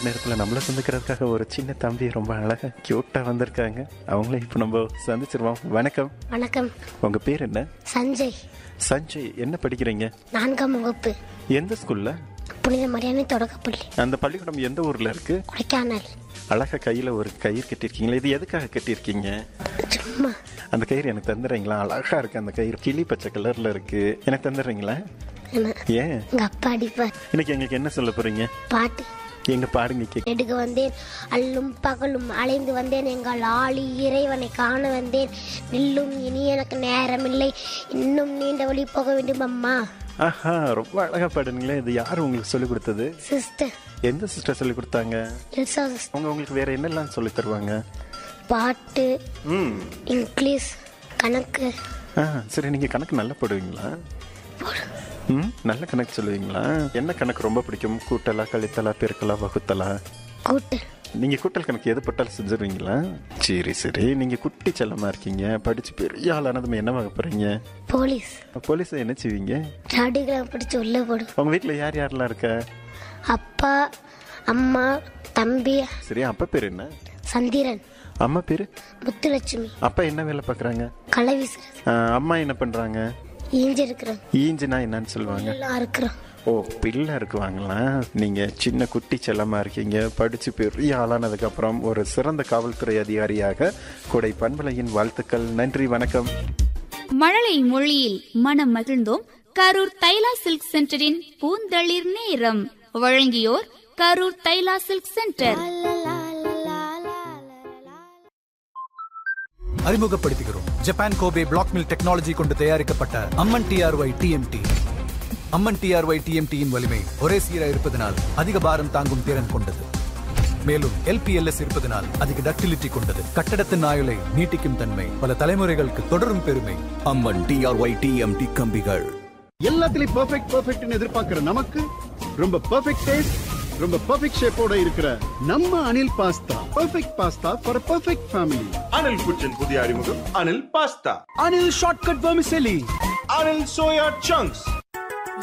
நேரத்தில் நம்மளை சந்திக்கிறதுக்காக ஒரு சின்ன தம்பி ரொம்ப அழகா கியூட்டா வந்திருக்காங்க அவங்களே இப்போ நம்ம சந்திச்சிருவோம் வணக்கம் வணக்கம் உங்க பேர் என்ன சஞ்சய் சஞ்சய் என்ன படிக்கிறீங்க நான்காம் வகுப்பு எந்த ஸ்கூல்ல புனித மரியாதை தொடக்கப்பள்ளி அந்த பள்ளிக்கூடம் எந்த ஊர்ல இருக்கு கொடைக்கானல் அழகா கையில ஒரு கயிறு கட்டியிருக்கீங்களா இது எதுக்காக கட்டியிருக்கீங்க சும்மா அந்த கயிறு எனக்கு தந்துடுறீங்களா அழகா இருக்கு அந்த கயிறு கிளி பச்சை கலர்ல இருக்கு எனக்கு தந்துடுறீங்களா என்ன ஏன் எங்க அப்பா அடிப்பார் இன்னைக்கு எங்களுக்கு என்ன சொல்ல போறீங்க பாட்டு எங்க பாடுங்க கேக் நெடுக வந்தேன் அல்லும் பகலும் அலைந்து வந்தேன் எங்கள் ஆளி இறைவனை காண வந்தேன் நில்லும் இனி எனக்கு நேரமில்லை இன்னும் நீண்ட வழி போக வேண்டும் அம்மா ஆஹா ரொம்ப அழகா பாடுங்களே இது யார் உங்களுக்கு சொல்லி கொடுத்தது சிஸ்டர் எந்த சிஸ்டர் சொல்லி கொடுத்தாங்க எல்சா sister. அவங்க உங்களுக்கு வேற என்னெல்லாம் சொல்லி தருவாங்க பாட்டு ம் இங்கிலீஷ் கணக்கு ஆ சரி நீங்க கணக்கு நல்லா போடுவீங்களா ம் நல்ல கணக்கு சொல்லுவீங்களா என்ன கணக்கு ரொம்ப பிடிக்கும் கூட்டலா கழித்தலா பெருக்கலா வகுத்தலா கூட்டு நீங்க கூட்டல் கணக்கு எது போட்டாலும் செஞ்சிருவீங்களா சரி சரி நீங்க குட்டி செல்லமா இருக்கீங்க படிச்சு பெரிய ஆளானதுமே என்ன வாங்க போறீங்க போலீஸ் போலீஸ் என்ன செய்வீங்க ராடிகிராம் பிடிச்சு உள்ள போடும் உங்க வீட்ல யார் யாரெல்லாம் இருக்கா அப்பா அம்மா தம்பி சரி அப்பா பேர் என்ன சந்திரன் அம்மா பேரு முத்துலட்சுமி அப்பா என்ன வேலை பார்க்குறாங்க களை வீசுறது அம்மா என்ன பண்றாங்க ஈஞ்சு இருக்கிறோம் ஈஞ்சினா என்னன்னு சொல்லுவாங்க எல்லாம் இருக்கிறோம் ஓ பிள்ளை இருக்குவாங்களா நீங்க சின்ன குட்டி செல்லமா இருக்கீங்க படிச்சு பெரிய ஆளானதுக்கு அப்புறம் ஒரு சிறந்த காவல்துறை அதிகாரியாக கொடை பண்பலையின் வாழ்த்துக்கள் நன்றி வணக்கம் மழலை மொழியில் மனம் மகிழ்ந்தோம் கரூர் தைலா சில்க் சென்டரின் பூந்தளிர் நேரம் வழங்கியோர் கரூர் தைலா சில்க் சென்டர் அறிமுகப்படுத்துகிறோம் Japan Kobe black mill technology கொண்டு தயாரிக்கப்பட்ட Amman TRY TMT Amman TRY டிஎம்டியின் வலிமை ஒரே சீராக இருப்பதனால் அதிக பாரம் தாங்கும் திறன் கொண்டது மேலும் எல்பிஎல்எஸ் இருப்பதனால் அதிக டக்டிலிட்டி கொண்டது கட்டடத்தின் ஆயுளை நீட்டிக்கும் தன்மை பல தலைமுறைகளுக்கு தொடரும் பெருமை அம்மன் டிஆர்ஒய் டிஎம்டி கம்பிகள் எல்லாத்துலயும் பெர்ஃபெக்ட் பெர்ஃபெக்ட்னு எதிர்பார்க்கிற நமக்கு ரொம்ப பெர்ஃபெக்ட் டேஸ்ட் ரொம்ப பெர்ஃபெக்ட் ஷேப்போட இருக்கிற நம்ம Anil pasta perfect pasta for perfect family Anil kitchen புதிய அறிமுகம் Anil pasta Anil shortcut vermicelli Anil soya chunks